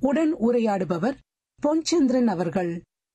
உடன் உரையாடுபவர் பொன்சந்திரன் அவர்கள்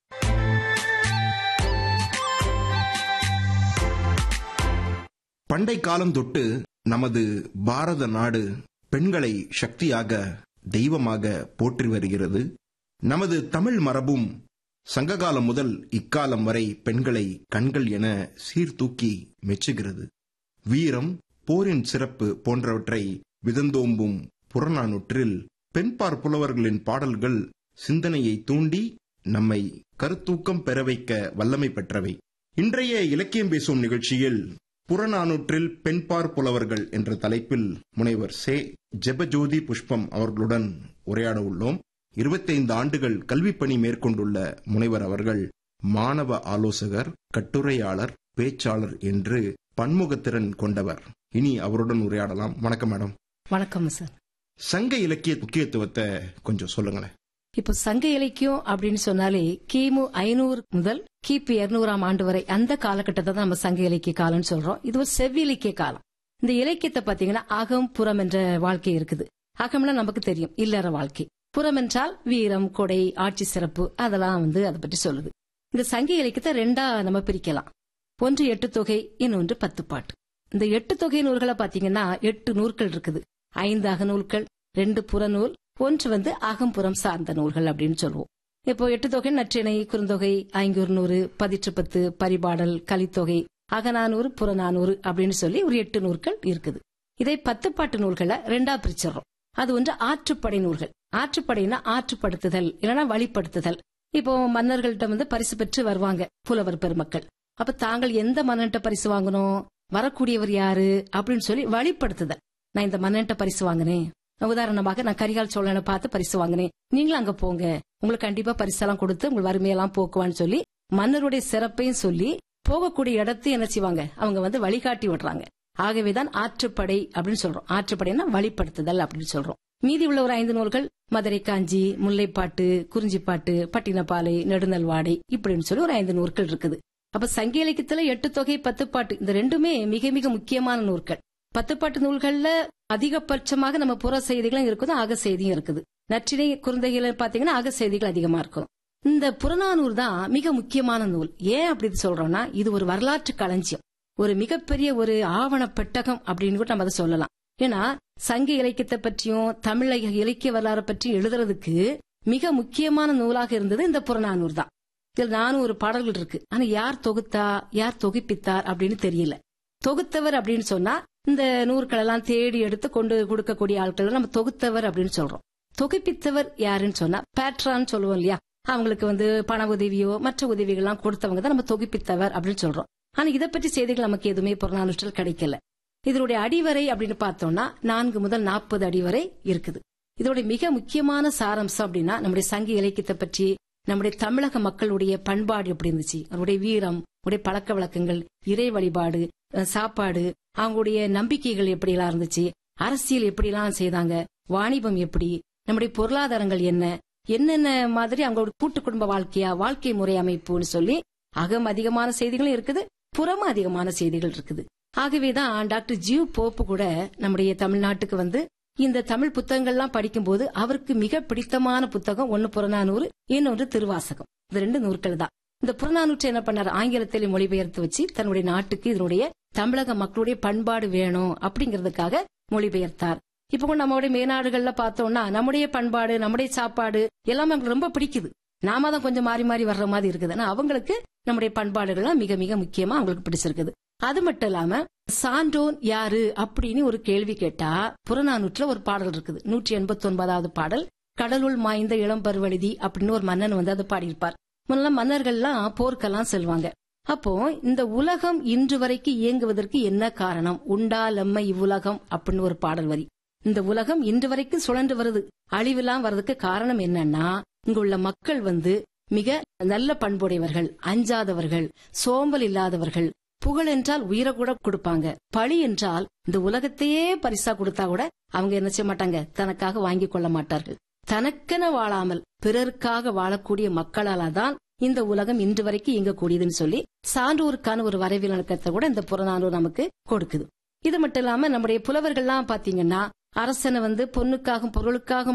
பண்டை காலம் தொட்டு நமது பாரத நாடு பெண்களை சக்தியாக தெய்வமாக போற்றி வருகிறது நமது தமிழ் மரபும் சங்ககாலம் முதல் இக்காலம் வரை பெண்களை கண்கள் என சீர்தூக்கி மெச்சுகிறது வீரம் போரின் சிறப்பு போன்றவற்றை விதந்தோம்பும் புறநானூற்றில் பெண்பார் புலவர்களின் பாடல்கள் சிந்தனையை தூண்டி நம்மை கருத்தூக்கம் பெற வைக்க வல்லமை பெற்றவை இன்றைய இலக்கியம் பேசும் நிகழ்ச்சியில் புறநானூற்றில் பெண்பார் புலவர்கள் என்ற தலைப்பில் முனைவர் சே ஜெபஜோதி புஷ்பம் அவர்களுடன் உரையாட உள்ளோம் இருபத்தைந்து ஆண்டுகள் கல்விப் பணி மேற்கொண்டுள்ள முனைவர் அவர்கள் மாணவ ஆலோசகர் கட்டுரையாளர் பேச்சாளர் என்று பன்முகத்திறன் கொண்டவர் இனி அவருடன் உரையாடலாம் வணக்கம் மேடம் வணக்கம் சார் சங்க இலக்கிய முக்கியத்துவத்தை கொஞ்சம் சொல்லுங்களேன் இப்போ சங்க இலக்கியம் அப்படின்னு சொன்னாலே கிமு ஐநூறு முதல் கிபி இருநூறாம் ஆண்டு வரை அந்த காலகட்டத்தை தான் நம்ம சங்க இலக்கிய காலம்னு சொல்றோம் இது ஒரு செவ்விலக்கிய காலம் இந்த இலக்கியத்தை பாத்தீங்கன்னா அகம் புறம் என்ற வாழ்க்கை இருக்குது அகம்னா நமக்கு தெரியும் இல்லற வாழ்க்கை புறம் என்றால் வீரம் கொடை ஆட்சி சிறப்பு அதெல்லாம் வந்து அதை பற்றி சொல்லுது இந்த சங்க இலக்கியத்தை ரெண்டா நம்ம பிரிக்கலாம் ஒன்று எட்டு தொகை இன்னொன்று பத்து பாட்டு இந்த எட்டு தொகை நூல்களை பாத்தீங்கன்னா எட்டு நூல்கள் இருக்குது ஐந்து அகநூல்கள் ரெண்டு புறநூல் ஒன்று வந்து அகம்புறம் சார்ந்த நூல்கள் அப்படின்னு சொல்லுவோம் இப்போ எட்டு தொகை நற்றிணை குறுந்தொகை ஐங்குறுநூறு பதிற்றுப்பத்து பரிபாடல் கலித்தொகை அகநானூறு புறநானூறு அப்படின்னு சொல்லி ஒரு எட்டு நூல்கள் இருக்குது இதை பத்து பாட்டு நூல்களை ரெண்டா பிரிச்சிடறோம் அது ஒன்று ஆற்றுப்படை நூல்கள் ஆற்றுப்படைனா ஆற்றுப்படுத்துதல் இல்லைன்னா வழிப்படுத்துதல் இப்போ மன்னர்கள்ட்ட வந்து பரிசு பெற்று வருவாங்க புலவர் பெருமக்கள் அப்ப தாங்கள் எந்த மன்னன்ட்ட பரிசு வாங்கணும் வரக்கூடியவர் யாரு அப்படின்னு சொல்லி வழிப்படுத்துதல் நான் இந்த மன்னன்ட்ட பரிசு வாங்கினேன் உதாரணமாக நான் கரிகால் சோழனை பார்த்து பரிசு வாங்கினேன் நீங்களும் அங்க போங்க உங்களுக்கு கண்டிப்பா பரிசெல்லாம் கொடுத்து உங்கள் வறுமையெல்லாம் போக்குவான்னு சொல்லி மன்னருடைய சிறப்பையும் சொல்லி போகக்கூடிய இடத்தையும் என்ன செய்வாங்க அவங்க வந்து வழிகாட்டி விடுறாங்க ஆகவேதான் ஆற்றுப்படை அப்படின்னு சொல்றோம் ஆற்றுப்படைனா வழிப்படுத்துதல் அப்படின்னு சொல்றோம் மீதி உள்ள ஒரு ஐந்து நூல்கள் மதுரை காஞ்சி முல்லைப்பாட்டு குறிஞ்சிப்பாட்டு பட்டினப்பாலை நெடுநல்வாடை இப்படின்னு சொல்லி ஒரு ஐந்து நூல்கள் இருக்குது அப்ப சங்க இலக்கியத்துல எட்டு தொகை பத்து பாட்டு இந்த ரெண்டுமே மிக மிக முக்கியமான நூல்கள் பத்துப்பாட்டு நூல்கள்ல அதிகபட்சமாக நம்ம புற செய்திகளும் இருக்குது அக செய்தியும் இருக்குது நற்றினை குறுந்தைகள் பாத்தீங்கன்னா அக செய்திகள் அதிகமா இருக்கும் இந்த புறநானூறு தான் மிக முக்கியமான நூல் ஏன் அப்படி சொல்றோம்னா இது ஒரு வரலாற்று களஞ்சியம் ஒரு மிகப்பெரிய ஒரு ஆவண பெட்டகம் அப்படின்னு கூட நம்ம அதை சொல்லலாம் ஏன்னா சங்க இலக்கியத்தை பற்றியும் தமிழ் இலக்கிய வரலாறு பற்றியும் எழுதுறதுக்கு மிக முக்கியமான நூலாக இருந்தது இந்த புறநானூறு தான் இதில் நானூறு பாடல்கள் இருக்கு ஆனா யார் தொகுத்தா யார் தொகுப்பித்தார் அப்படின்னு தெரியல தொகுத்தவர் அப்படின்னு சொன்னா இந்த நூற்கள் எல்லாம் தேடி எடுத்து கொண்டு கொடுக்கக்கூடிய ஆட்கள் நம்ம தொகுத்தவர் அப்படின்னு சொல்றோம் தொகுப்பித்தவர் யாருன்னு சொன்னா பேட்ரான்னு சொல்லுவோம் இல்லையா அவங்களுக்கு வந்து பண உதவியோ மற்ற உதவிகள்லாம் கொடுத்தவங்க தான் நம்ம தொகுப்பித்தவர் அப்படின்னு சொல்றோம் ஆனா இதை பற்றி செய்திகள் நமக்கு எதுவுமே புறநானூற்றில் கிடைக்கல இதனுடைய அடிவரை அப்படின்னு பார்த்தோம்னா நான்கு முதல் நாற்பது அடிவரை இருக்குது இதோடைய மிக முக்கியமான சாரம்சம் அப்படின்னா நம்முடைய சங்க இலக்கியத்தை பற்றி நம்முடைய தமிழக மக்களுடைய பண்பாடு எப்படி இருந்துச்சு அவருடைய வீரம் அவருடைய பழக்க வழக்கங்கள் இறை வழிபாடு சாப்பாடு அவங்களுடைய நம்பிக்கைகள் எப்படி எல்லாம் இருந்துச்சு அரசியல் எப்படி எல்லாம் செய்தாங்க வாணிபம் எப்படி நம்முடைய பொருளாதாரங்கள் என்ன என்னென்ன மாதிரி அவங்களோட கூட்டு குடும்ப வாழ்க்கையா வாழ்க்கை முறை அமைப்புன்னு சொல்லி அகம் அதிகமான செய்திகளும் இருக்குது புறமும் அதிகமான செய்திகள் இருக்குது ஆகவேதான் டாக்டர் ஜீவ் போப்பு கூட நம்முடைய தமிழ்நாட்டுக்கு வந்து இந்த தமிழ் புத்தகங்கள்லாம் படிக்கும்போது அவருக்கு மிக பிடித்தமான புத்தகம் ஒன்னு புறநானூறு இன்னொன்று திருவாசகம் இந்த ரெண்டு நூற்கள் தான் இந்த புறநானூற்றை என்ன பண்ணார் ஆங்கிலத்தில் மொழிபெயர்த்து வச்சு தன்னுடைய நாட்டுக்கு இதனுடைய தமிழக மக்களுடைய பண்பாடு வேணும் அப்படிங்கறதுக்காக மொழிபெயர்த்தார் இப்ப கூட நம்மளுடைய மேநாடுகள்ல பார்த்தோம்னா நம்முடைய பண்பாடு நம்முடைய சாப்பாடு எல்லாமே அவங்களுக்கு ரொம்ப பிடிக்குது நாம தான் கொஞ்சம் மாறி மாறி வர்ற மாதிரி இருக்குது ஆனா அவங்களுக்கு நம்முடைய பண்பாடுகள்லாம் மிக மிக முக்கியமா அவங்களுக்கு பிடிச்சிருக்குது அது மட்டும் இல்லாம சான்றோன் யாரு அப்படின்னு ஒரு கேள்வி கேட்டா புறநானூற்றுல ஒரு பாடல் இருக்குது நூற்றி எண்பத்தி ஒன்பதாவது பாடல் கடலுள் மாய்ந்த இளம்பருவழுதி அப்படின்னு ஒரு மன்னன் வந்து அதை பாடியிருப்பார் முன்ன மன்னர்கள்லாம் போர்க்கெல்லாம் செல்வாங்க அப்போ இந்த உலகம் இன்று வரைக்கும் இயங்குவதற்கு என்ன காரணம் உண்டாலம்ம இவ்வுலகம் அப்படின்னு ஒரு பாடல் வரி இந்த உலகம் இன்று வரைக்கும் சுழன்று வருது அழிவெல்லாம் வர்றதுக்கு காரணம் என்னன்னா இங்குள்ள மக்கள் வந்து மிக நல்ல பண்புடையவர்கள் அஞ்சாதவர்கள் சோம்பல் இல்லாதவர்கள் புகழ் என்றால் உயிரை கூட கொடுப்பாங்க பழி என்றால் இந்த உலகத்தையே பரிசா கொடுத்தா கூட அவங்க என்ன செய்ய மாட்டாங்க தனக்காக வாங்கி கொள்ள மாட்டார்கள் தனக்கென வாழாமல் பிறருக்காக வாழக்கூடிய மக்களால தான் இந்த உலகம் இன்று வரைக்கும் இயங்கக்கூடியதுன்னு சொல்லி சான்றோருக்கான ஒரு வரைவிலக்கத்தை கூட இந்த புறநானூறு நமக்கு கொடுக்குது இது மட்டும் இல்லாம நம்முடைய புலவர்கள்லாம் பாத்தீங்கன்னா அரசனை வந்து பொண்ணுக்காகவும் பொருளுக்காக